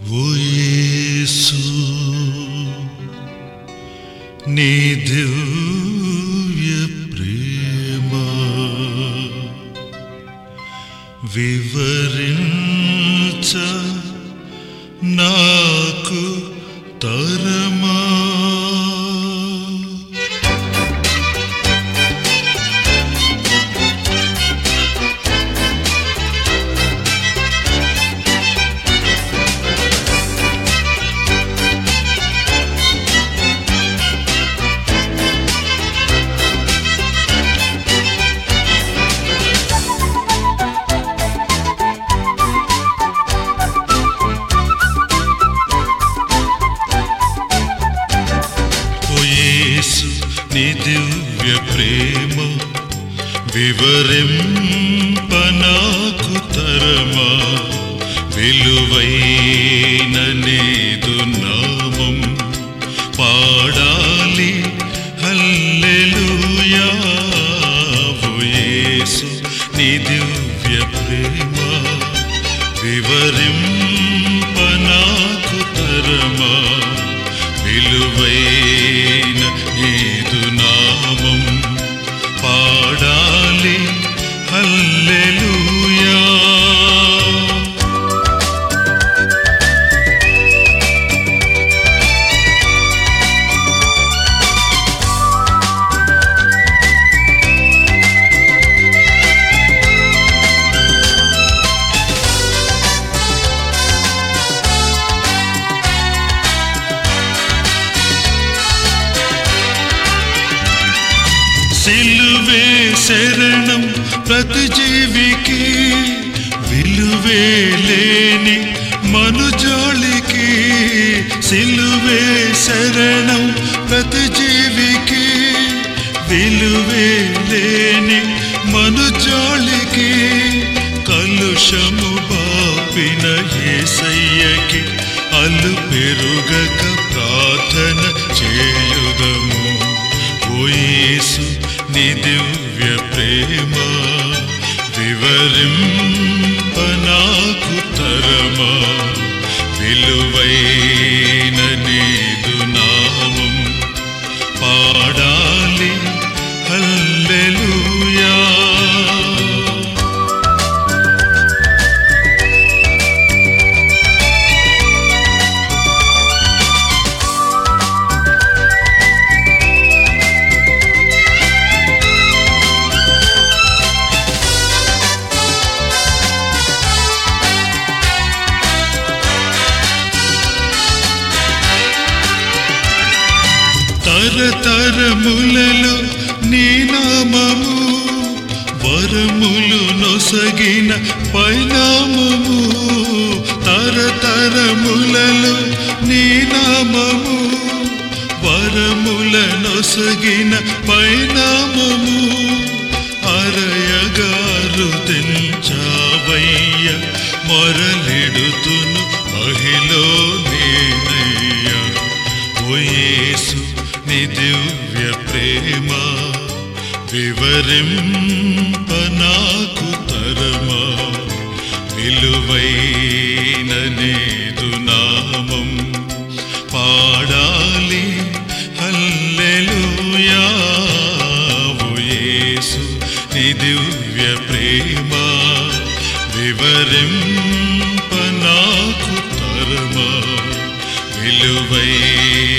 ఓ యేసు నీ దివ్య ప్రేమ వివరించ నాకు తరమా ఓ యేసు నీ దివ్య ప్రేమ వివరింప నాకు తరమా విలువైన నీదు నామం పాడాలి హల్లెలూయా ఓ యేసు నీ దివ్య ప్రేమ వివరింప నాకు తరమా విలువైన నీదు నామం పాడాలి హల్లెలూయా సిలువే శరణం ప్రతి జీవికి విలువే లేని మనుజాళికి సిలువే శరణం ప్రతి జీవికి విలువే లేని మనుజాళికి కలుషము బాపిన ఏసయ్యకి అల్లు పెరుగక ప్రార్థన చేయుదము ఓ యేసు నీ దివ్య ప్రేమ వివరింప నాకు తరమా విలువైన నీదు నామం పాడాలి హల్లెలూయా తరతరములలో నీ నామము వరములు నొసగిన పైనామము తరతరములలో నీ నామము వరముల నొసగిన పైనామము అరయగారు తెంచావయ్య మొరలిడుతును మహిలో నేనయ్యా ఓ యేసు నీ దివ్య ప్రేమ వివరింప నాకు తరమా విలువైన నీదు నామం పాడాలి హల్లెలూయా ఓ యేసు నీ దివ్య ప్రేమ వివరింప నాకు తరమా విలువైన